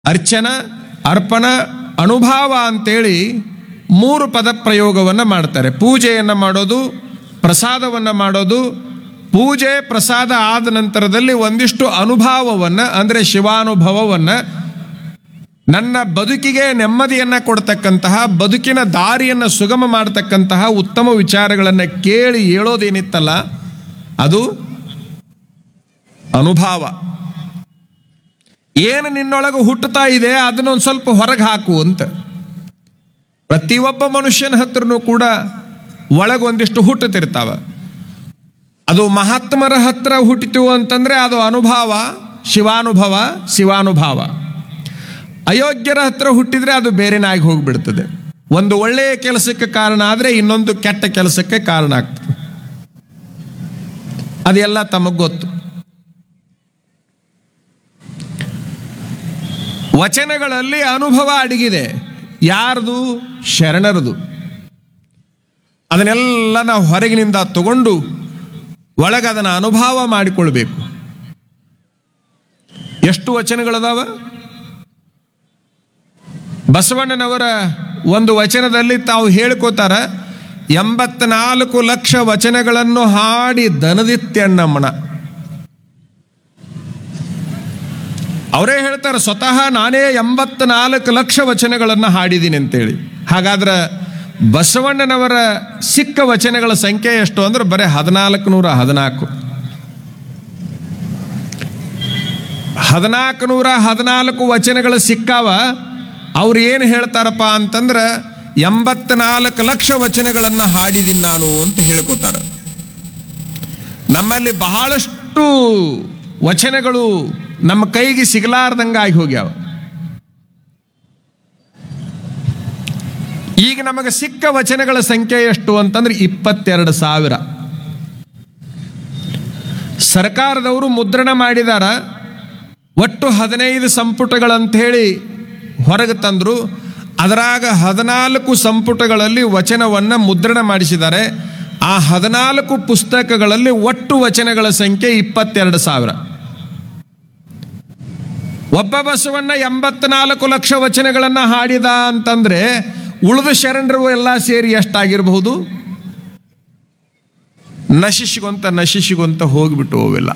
ಅರ್ಚನ ಅರ್ಪಣ ಅನುಭಾವ ಅಂತೇಳಿ ಮೂರು ಪದ ಪ್ರಯೋಗವನ್ನು ಮಾಡ್ತಾರೆ ಪೂಜೆಯನ್ನು ಮಾಡೋದು ಪ್ರಸಾದವನ್ನು ಮಾಡೋದು ಪೂಜೆ ಪ್ರಸಾದ ಆದ ನಂತರದಲ್ಲಿ ಒಂದಿಷ್ಟು ಅನುಭಾವವನ್ನು ಅಂದರೆ ಶಿವಾನುಭವವನ್ನು ನನ್ನ ಬದುಕಿಗೆ ನೆಮ್ಮದಿಯನ್ನು ಕೊಡ್ತಕ್ಕಂತಹ ಬದುಕಿನ ದಾರಿಯನ್ನು ಸುಗಮ ಮಾಡತಕ್ಕಂತಹ ಉತ್ತಮ ವಿಚಾರಗಳನ್ನು ಕೇಳಿ ಹೇಳೋದೇನಿತ್ತಲ್ಲ ಅದು ಅನುಭಾವ ಏನು ನಿನ್ನೊಳಗೆ ಹುಟ್ಟುತ್ತಾ ಇದೆ ಅದನ್ನೊಂದು ಸ್ವಲ್ಪ ಹೊರಗೆ ಹಾಕು ಅಂತ ಪ್ರತಿಯೊಬ್ಬ ಮನುಷ್ಯನ ಹತ್ರನೂ ಕೂಡ ಒಳಗೊಂದಿಷ್ಟು ಹುಟ್ಟುತ್ತಿರ್ತಾವ ಅದು ಮಹಾತ್ಮರ ಹತ್ರ ಹುಟ್ಟಿತು ಅಂತಂದ್ರೆ ಅದು ಅನುಭವ ಶಿವಾನುಭವ ಶಿವಾನುಭವ ಅಯೋಗ್ಯರ ಹತ್ರ ಹುಟ್ಟಿದ್ರೆ ಅದು ಬೇರೆನಾಗಿ ಹೋಗ್ಬಿಡ್ತದೆ ಒಂದು ಒಳ್ಳೆಯ ಕೆಲಸಕ್ಕೆ ಕಾರಣ ಆದರೆ ಇನ್ನೊಂದು ಕೆಟ್ಟ ಕೆಲಸಕ್ಕೆ ಕಾರಣ ಆಗ್ತದೆ ಅದೆಲ್ಲ ತಮಗೆ ಗೊತ್ತು ವಚನಗಳಲ್ಲಿ ಅನುಭವ ಅಡಗಿದೆ ಯಾರ್ದು ಶರಣರದು ಅದನ್ನೆಲ್ಲ ನಾವು ಹೊರಗಿನಿಂದ ತಗೊಂಡು ಒಳಗೆ ಅದನ್ನು ಅನುಭವ ಮಾಡಿಕೊಳ್ಬೇಕು ಎಷ್ಟು ವಚನಗಳದಾವ ಬಸವಣ್ಣನವರ ಒಂದು ವಚನದಲ್ಲಿ ತಾವು ಹೇಳ್ಕೋತಾರ ಎಂಬತ್ನಾಲ್ಕು ಲಕ್ಷ ವಚನಗಳನ್ನು ಹಾಡಿ ದನದಿತ್ಯಣ್ಣಮ್ಮನ ಅವರೇ ಹೇಳ್ತಾರೆ ಸ್ವತಃ ನಾನೇ ಎಂಬತ್ನಾಲ್ಕು ಲಕ್ಷ ವಚನಗಳನ್ನು ಹಾಡಿದ್ದೀನಿ ಅಂತೇಳಿ ಹಾಗಾದ್ರೆ ಬಸವಣ್ಣನವರ ಸಿಕ್ಕ ವಚನಗಳ ಸಂಖ್ಯೆ ಎಷ್ಟು ಅಂದ್ರೆ ಬರೀ ಹದಿನಾಲ್ಕು ನೂರ ಹದಿನಾಲ್ಕು ಹದಿನಾಲ್ಕು ನೂರ ಹದಿನಾಲ್ಕು ವಚನಗಳು ಸಿಕ್ಕಾವ ಅವ್ರು ಏನು ಹೇಳ್ತಾರಪ್ಪ ಅಂತಂದ್ರೆ ಎಂಬತ್ನಾಲ್ಕು ಲಕ್ಷ ವಚನಗಳನ್ನು ಹಾಡಿದ್ದೀನಿ ನಾನು ಅಂತ ಹೇಳ್ಕೊತಾರೆ ನಮ್ಮಲ್ಲಿ ಬಹಳಷ್ಟು ವಚನಗಳು ನಮ್ಮ ಕೈಗೆ ಸಿಗಲಾರ್ದಂಗ ಆಗಿ ಹೋಗ್ಯಾವ ಈಗ ನಮಗೆ ಸಿಕ್ಕ ವಚನಗಳ ಸಂಖ್ಯೆ ಎಷ್ಟು ಅಂತಂದ್ರೆ ಇಪ್ಪತ್ತೆರಡು ಸಾವಿರ ಸರ್ಕಾರದವರು ಮುದ್ರಣ ಮಾಡಿದಾರ ಒಟ್ಟು ಹದಿನೈದು ಸಂಪುಟಗಳಂತ ಹೇಳಿ ಹೊರಗೆ ತಂದ್ರು ಅದರಾಗ ಹದಿನಾಲ್ಕು ಸಂಪುಟಗಳಲ್ಲಿ ವಚನವನ್ನು ಮುದ್ರಣ ಮಾಡಿಸಿದ್ದಾರೆ ಆ ಹದಿನಾಲ್ಕು ಪುಸ್ತಕಗಳಲ್ಲಿ ಒಟ್ಟು ವಚನಗಳ ಸಂಖ್ಯೆ ಇಪ್ಪತ್ತೆರಡು ಸಾವಿರ ಒಬ್ಬ ಬಸವಣ್ಣ ಎಂಬತ್ನಾಲ್ಕು ಲಕ್ಷ ವಚನಗಳನ್ನು ಹಾಡಿದ ಅಂತಂದ್ರೆ ಉಳಿದ ಶರಣರು ಎಲ್ಲ ಸೇರಿ ಎಷ್ಟಾಗಿರಬಹುದು ನಶಿಸಿಗೊಂತ ನಶಿಸಿಗೊಂತ ಹೋಗ್ಬಿಟ್ಟು ಹೋವಿಲ್ಲ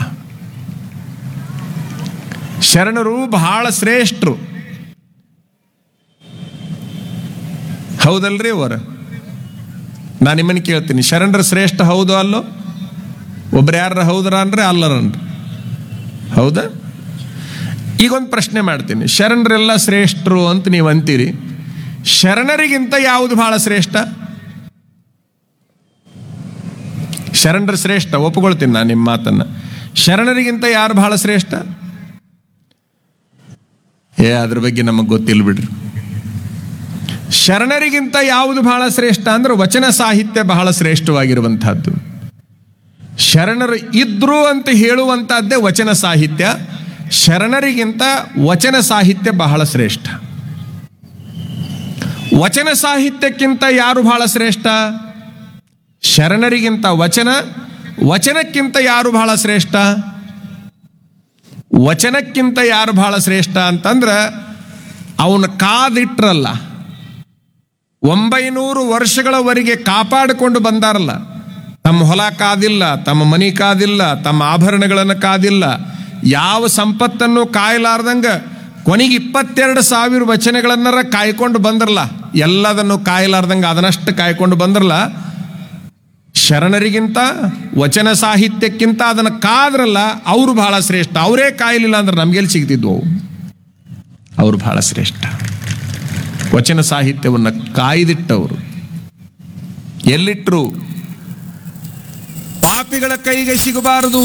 ಶರಣರು ಬಹಳ ಶ್ರೇಷ್ಠರು ಹೌದಲ್ರಿ ಅವರ ನಾನು ನಿಮ್ಮನ್ನು ಕೇಳ್ತೀನಿ ಶರಣರ ಶ್ರೇಷ್ಠ ಹೌದು ಅಲ್ಲೋ ಒಬ್ರು ಯಾರ ಹೌದರ ಅಂದ್ರೆ ಅಲ್ಲರನ್ರಿ ಹೌದಾ ಈಗೊಂದು ಪ್ರಶ್ನೆ ಮಾಡ್ತೀನಿ ಶರಣರೆಲ್ಲ ಶ್ರೇಷ್ಠರು ಅಂತ ನೀವು ಅಂತೀರಿ ಶರಣರಿಗಿಂತ ಯಾವುದು ಬಹಳ ಶ್ರೇಷ್ಠ ಶರಣರ ಶ್ರೇಷ್ಠ ಒಪ್ಕೊಳ್ತೀನಿ ನಾನು ನಿಮ್ಮ ಮಾತನ್ನ ಶರಣರಿಗಿಂತ ಯಾರು ಬಹಳ ಶ್ರೇಷ್ಠ ಏ ಅದ್ರ ಬಗ್ಗೆ ನಮಗೆ ಗೊತ್ತಿಲ್ಲ ಬಿಡ್ರಿ ಶರಣರಿಗಿಂತ ಯಾವುದು ಬಹಳ ಶ್ರೇಷ್ಠ ಅಂದ್ರೆ ವಚನ ಸಾಹಿತ್ಯ ಬಹಳ ಶ್ರೇಷ್ಠವಾಗಿರುವಂತಹದ್ದು ಶರಣರು ಇದ್ರು ಅಂತ ಹೇಳುವಂತಹದ್ದೇ ವಚನ ಸಾಹಿತ್ಯ ಶರಣರಿಗಿಂತ ವಚನ ಸಾಹಿತ್ಯ ಬಹಳ ಶ್ರೇಷ್ಠ ವಚನ ಸಾಹಿತ್ಯಕ್ಕಿಂತ ಯಾರು ಬಹಳ ಶ್ರೇಷ್ಠ ಶರಣರಿಗಿಂತ ವಚನ ವಚನಕ್ಕಿಂತ ಯಾರು ಬಹಳ ಶ್ರೇಷ್ಠ ವಚನಕ್ಕಿಂತ ಯಾರು ಬಹಳ ಶ್ರೇಷ್ಠ ಅಂತಂದ್ರೆ ಅವನ ಕಾದಿಟ್ರಲ್ಲ ಒಂಬೈನೂರು ವರ್ಷಗಳವರೆಗೆ ಕಾಪಾಡಿಕೊಂಡು ಬಂದಾರಲ್ಲ ತಮ್ಮ ಹೊಲ ಕಾದಿಲ್ಲ ತಮ್ಮ ಮನಿ ಕಾದಿಲ್ಲ ತಮ್ಮ ಆಭರಣಗಳನ್ನು ಕಾದಿಲ್ಲ ಯಾವ ಸಂಪತ್ತನ್ನು ಕಾಯಲಾರ್ದಂಗ ಕೊನೆಗೆ ಇಪ್ಪತ್ತೆರಡು ಸಾವಿರ ವಚನಗಳನ್ನರ ಕಾಯ್ಕೊಂಡು ಬಂದ್ರಲ್ಲ ಎಲ್ಲದನ್ನು ಕಾಯಲಾರ್ದಂಗ ಅದನ್ನಷ್ಟು ಕಾಯ್ಕೊಂಡು ಬಂದ್ರಲ್ಲ ಶರಣರಿಗಿಂತ ವಚನ ಸಾಹಿತ್ಯಕ್ಕಿಂತ ಅದನ್ನು ಕಾದ್ರಲ್ಲ ಅವರು ಬಹಳ ಶ್ರೇಷ್ಠ ಅವರೇ ಕಾಯಲಿಲ್ಲ ಅಂದ್ರೆ ನಮ್ಗೆಲ್ಲಿ ಸಿಗ್ತಿದ್ವು ಅವು ಅವರು ಬಹಳ ಶ್ರೇಷ್ಠ ವಚನ ಸಾಹಿತ್ಯವನ್ನು ಕಾಯ್ದಿಟ್ಟವರು ಎಲ್ಲಿಟ್ರು ಪಾಪಿಗಳ ಕೈಗೆ ಸಿಗಬಾರದು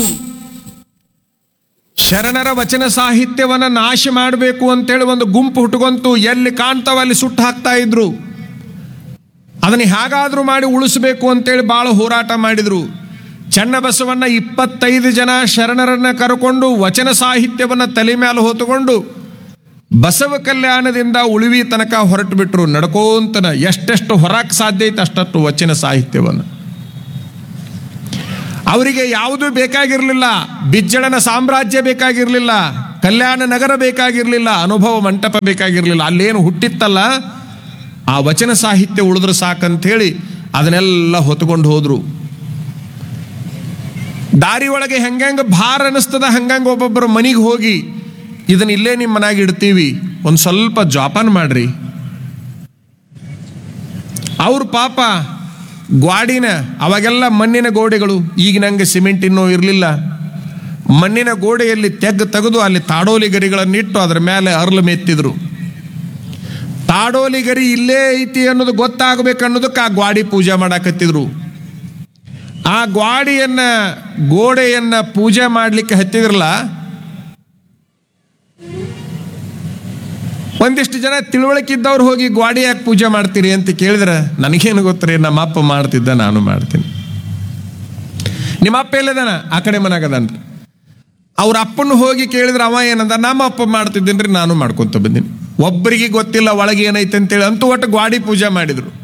ಶರಣರ ವಚನ ಸಾಹಿತ್ಯವನ್ನ ನಾಶ ಮಾಡಬೇಕು ಅಂತೇಳಿ ಒಂದು ಗುಂಪು ಹುಟ್ಟುಕೊಂತು ಎಲ್ಲಿ ಕಾಣ್ತಾವ ಅಲ್ಲಿ ಸುಟ್ಟು ಹಾಕ್ತಾ ಇದ್ರು ಅದನ್ನ ಹೇಗಾದ್ರೂ ಮಾಡಿ ಉಳಿಸ್ಬೇಕು ಅಂತೇಳಿ ಬಹಳ ಹೋರಾಟ ಮಾಡಿದ್ರು ಚನ್ನಬಸವಣ್ಣ ಇಪ್ಪತ್ತೈದು ಜನ ಶರಣರನ್ನ ಕರ್ಕೊಂಡು ವಚನ ಸಾಹಿತ್ಯವನ್ನ ತಲೆ ಮೇಲೆ ಹೊತ್ತುಕೊಂಡು ಬಸವ ಕಲ್ಯಾಣದಿಂದ ಉಳಿವಿ ತನಕ ಹೊರಟು ಬಿಟ್ರು ನಡ್ಕೋಂತನ ಎಷ್ಟೆಷ್ಟು ಹೊರಕ್ಕೆ ಸಾಧ್ಯ ಐತೆ ಅಷ್ಟಷ್ಟು ವಚನ ಸಾಹಿತ್ಯವನ್ನು ಅವರಿಗೆ ಯಾವುದೂ ಬೇಕಾಗಿರಲಿಲ್ಲ ಬಿಜ್ಜಳನ ಸಾಮ್ರಾಜ್ಯ ಬೇಕಾಗಿರಲಿಲ್ಲ ಕಲ್ಯಾಣ ನಗರ ಬೇಕಾಗಿರ್ಲಿಲ್ಲ ಅನುಭವ ಮಂಟಪ ಬೇಕಾಗಿರ್ಲಿಲ್ಲ ಅಲ್ಲೇನು ಹುಟ್ಟಿತ್ತಲ್ಲ ಆ ವಚನ ಸಾಹಿತ್ಯ ಉಳಿದ್ರೆ ಸಾಕಂಥೇಳಿ ಅದನ್ನೆಲ್ಲ ಹೊತ್ಕೊಂಡು ಹೋದ್ರು ದಾರಿ ಒಳಗೆ ಹೆಂಗಂಗ ಭಾರ ಅನಿಸ್ತದ ಹಂಗಂಗ ಒಬ್ಬೊಬ್ಬರ ಮನೆಗೆ ಹೋಗಿ ಇದನ್ನ ಇಲ್ಲೇ ನಿಮ್ಮ ಮನೆಯಾಗ ಇಡ್ತೀವಿ ಒಂದು ಸ್ವಲ್ಪ ಜೋಪಾನ ಮಾಡ್ರಿ ಅವ್ರ ಪಾಪ ಗ್ವಾಡಿನ ಅವಾಗೆಲ್ಲ ಮಣ್ಣಿನ ಗೋಡೆಗಳು ಈಗ ನಂಗೆ ಸಿಮೆಂಟ್ ಇನ್ನೂ ಇರಲಿಲ್ಲ ಮಣ್ಣಿನ ಗೋಡೆಯಲ್ಲಿ ತೆಗ್ಗು ತೆಗೆದು ಅಲ್ಲಿ ತಾಡೋಲಿ ಗರಿಗಳನ್ನಿಟ್ಟು ಅದರ ಮೇಲೆ ಅರ್ಲು ಮೆತ್ತಿದ್ರು ತಾಡೋಲಿ ಗರಿ ಇಲ್ಲೇ ಐತಿ ಅನ್ನೋದು ಗೊತ್ತಾಗಬೇಕು ಅನ್ನೋದಕ್ಕೆ ಆ ಗ್ವಾಡಿ ಪೂಜೆ ಮಾಡಾಕತ್ತಿದ್ರು ಆ ಗ್ವಾಡಿಯನ್ನ ಗೋಡೆಯನ್ನ ಪೂಜೆ ಮಾಡ್ಲಿಕ್ಕೆ ಹತ್ತಿದ್ರಲ್ಲ ಒಂದಿಷ್ಟು ಜನ ತಿಳುವಳಿಕೆ ಇದ್ದವ್ರು ಹೋಗಿ ಗ್ವಾಡಿ ಯಾಕೆ ಪೂಜೆ ಮಾಡ್ತೀರಿ ಅಂತ ಕೇಳಿದ್ರೆ ನನಗೇನು ಗೊತ್ತ್ರಿ ನಮ್ಮ ಅಪ್ಪ ಮಾಡ್ತಿದ್ದ ನಾನು ಮಾಡ್ತೀನಿ ನಿಮ್ಮ ಅಪ್ಪ ಎಲ್ಲಿದಾನ ಆ ಕಡೆ ಮನಾಗದನ್ರಿ ಅವ್ರ ಅಪ್ಪನ ಹೋಗಿ ಕೇಳಿದ್ರೆ ಅವ ಏನಂದ ನಮ್ಮ ಅಪ್ಪ ಮಾಡ್ತಿದ್ದೀನ್ರಿ ನಾನು ಮಾಡ್ಕೊಂತ ಬಂದೀನಿ ಒಬ್ಬರಿಗೆ ಗೊತ್ತಿಲ್ಲ ಒಳಗೆ ಏನೈತೆ ಅಂತೇಳಿ ಅಂತೂ ಒಟ್ಟು ಗ್ವಾಡಿ ಪೂಜೆ ಮಾಡಿದ್ರು